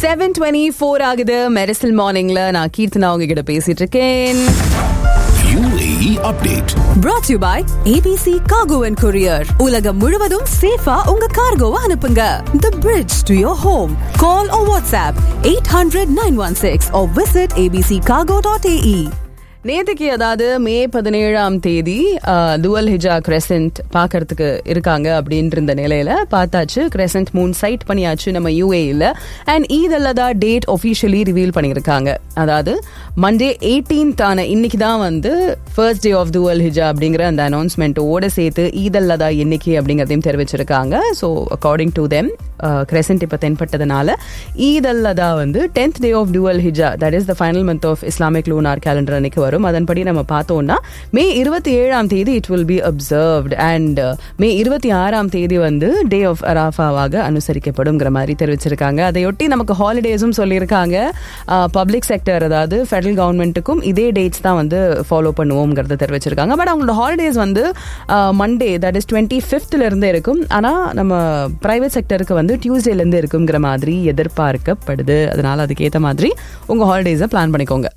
Seven twenty four ஆகுது மெரிசல் மார்னிங்ல நான் கீர்த்தனா உங்ககிட்ட பேசிட்டு இருக்கேன் UAE update. brought to you by ABC Cargo and Courier. உலகம் முழுவதும் சேஃபா உங்க கார்கோவை அனுப்புங்க. The bridge to your home. Call or WhatsApp 800-916 or visit abccargo.ae. நேத்துக்கு அதாவது மே பதினேழாம் தேதி துவல் ஹிஜா கிரெசன்ட் பார்க்கறதுக்கு இருக்காங்க அப்படின்ற இந்த நிலையில பார்த்தாச்சு கிரெசன்ட் மூன் சைட் பண்ணியாச்சு நம்ம யூஏல and Eid al Adha date officially reveal பண்ணியிருக்காங்க அதாவது மண்டே எயிட்டீன்த் ஆன இன்னைக்கு தான் வந்து first day of Dhul Hijjah அப்படிங்கிற அந்த அனௌன்ஸ்மெண்ட்டோட சேர்த்து ஈத் அல்லதா என்னைக்கு அப்படிங்கிறதையும் தெரிவிச்சிருக்காங்க so according to them crescent இப்போ தென்பட்டதுனால ஈத் அல்லதா வந்து tenth day of Dhul Hijjah that is the final month of Islamic lunar calendar அன்னைக்கு வரும் அதன்படி நம்ம பார்த்தோம்னா மே இருபத்தி ஏழாம் தேதி it will be observed and May இருபத்தி ஆறாம் தேதி வந்து டே ஆஃப் அராஃபாவாக அனுசரிக்கப்படுங்கிற மாதிரி தெரிவிச்சிருக்காங்க அதையொட்டி நமக்கு ஹாலிடேஸும் சொல்லியிருக்காங்க பப்ளிக் செக்டர் அதாவது ஃபெடரல் கவர்மெண்ட்டுக்கும் இதே டேட்ஸ் தான் வந்து ஃபாலோ பண்ணுவோங்கிறத தெரிவிச்சிருக்காங்க பட் அவங்களோட ஹாலிடேஸ் வந்து மண்டே தட் இஸ் டுவெண்ட்டி ஃபிஃப்த்ல இருந்து இருக்கும் ஆனால் நம்ம பிரைவேட் செக்டருக்கு வந்து டியூஸ்டேல இருந்து இருக்குங்கிற மாதிரி எதிர்பார்க்கப்படுது அதனால அதுக்கேற்ற மாதிரி உங்க ஹாலிடேஸை பிளான் பண்ணிக்கோங்க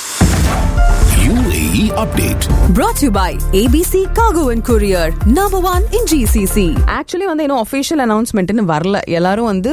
UAE update. Brought to you by ABC Cargo and Courier. Number one in GCC. Actually வந்து இன்னும் அஃபிஷியல் அனௌன்ஸ்மெண்ட்னு வரல எல்லாரும் வந்து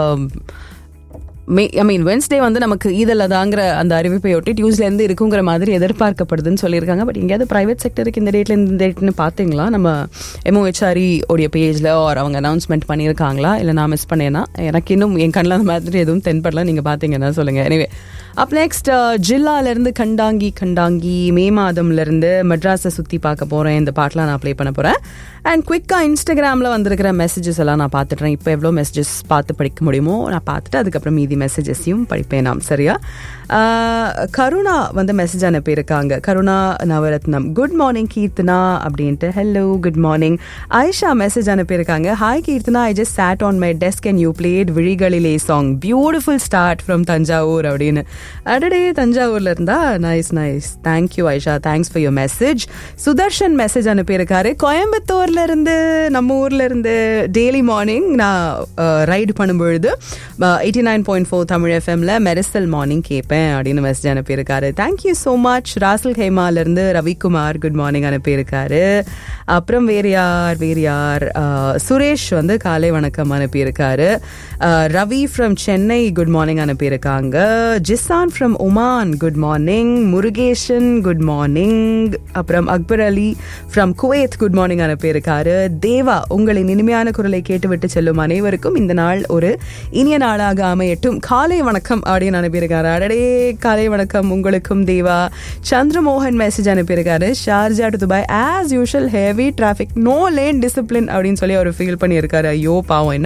மே ஐ மீன் வென்ஸ்டே வந்து நமக்கு ஈதல்லதாங்கிற அந்த அறிவிப்பையொட்டி டியூஸ்லேருந்து இருக்குங்கிற மாதிரி எதிர்பார்க்கப்படுதுன்னு சொல்லியிருக்காங்க பட் எங்கேயாவது பிரைவேட் செக்டருக்கு இந்த டேட்ல இந்த டேட்னு பார்த்தீங்களா நம்ம எம்ஓஹெச்ஆர்இ உடைய பேஜில் ஆர் அவங்க அனௌன்ஸ்மெண்ட் பண்ணியிருக்காங்களா இல்லை நான் மிஸ் பண்ணேன்னா எனக்கு இன்னும் என் கண்ணில் அந்த மாதிரி எதுவும் தென்படல நீங்கள் பார்த்தீங்கன்னா சொல்லுங்கள் எனிவே அப் நெக்ஸ்ட் ஜில்லாலேருந்து கண்டாங்கி கண்டாங்கி மே மாதம்லேருந்து மெட்ராஸை சுற்றி பார்க்க போகிறேன் இந்த பாட்டெலாம் நான் ப்ளே பண்ண போகிறேன் அண்ட் குவிக்காக இன்ஸ்டாகிராமில் வந்திருக்கிற மெசேஜஸ் எல்லாம் நான் பார்த்துட்றேன் இப்போ எவ்வளோ மெசேஜஸ் பார்த்து படிக்க முடியுமோ நான் பார்த்துட்டு அதுக்கப்புறம் மீதி மெசேஜஸையும் படிப்பேன் நாம் சரியா ஆஹ், கருணா வந்து மெசேஜ் அனுப்பியிருக்காங்க கருணா நவரத்னம் குட் மார்னிங் கீர்த்தனா அப்படின்ட்டு hello good morning Ayesha message அனுப்பியிருக்காங்க hi Keerthana I just sat on my desk and you played விழிகளிலே song beautiful start from Thanjavur அப்படின்னு அடடே தஞ்சாவூர்ல இருந்தா nice nice thank you Aisha thanks for your message Sudarshan message அனுப்பியிருக்காரு கோயம்புத்தூர்ல இருந்து நம்ம ஊர்ல இருந்து டெய்லி மார்னிங் நான் ரைடு பண்ணும்பொழுது eighty nine point four Tamil எஃப்எம்ல மெரிசல் மார்னிங் கேட்பேன் அப்படின்னு மெசேஜ் அனுப்பியிருக்காரு தேங்க்யூ ஸோ மச் ராசல் ஹேமால இருந்து ரவிக்குமார் குட் மார்னிங் அனுப்பியிருக்காரு அப்புறம் வேறு யார் வேறு யார் அஹ், சுரேஷ் வந்து காலை வணக்கம் அனுப்பியிருக்காரு அஹ், Ravi from Chennai good morning அனுப்பியிருக்காங்க Jisan from Oman good morning Murugesan good morning அப்புறம் Akbar Ali from Kuwait good morning அனுப்பியிருக்காரு தேவா உங்களின் இனிமையான குரலை கேட்டுவிட்டு செல்லும் அனைவருக்கும் இந்த நாள் ஒரு இனிய நாளாக அமையட்டும் காலை வணக்கம் அப்படின்னு அனுப்பியிருக்காரு அடடே காலை வணக்கம் உங்களுக்கும் தேவா சந்திரமோகன் மெசேஜ் அனுப்பியிருக்காரு Sharjah to Dubai as usual heavy traffic no lane discipline அப்படின்னு சொல்லி அவர் ஃபீல் பண்ணியிருக்காரு ஐயோ பாவம் என்ன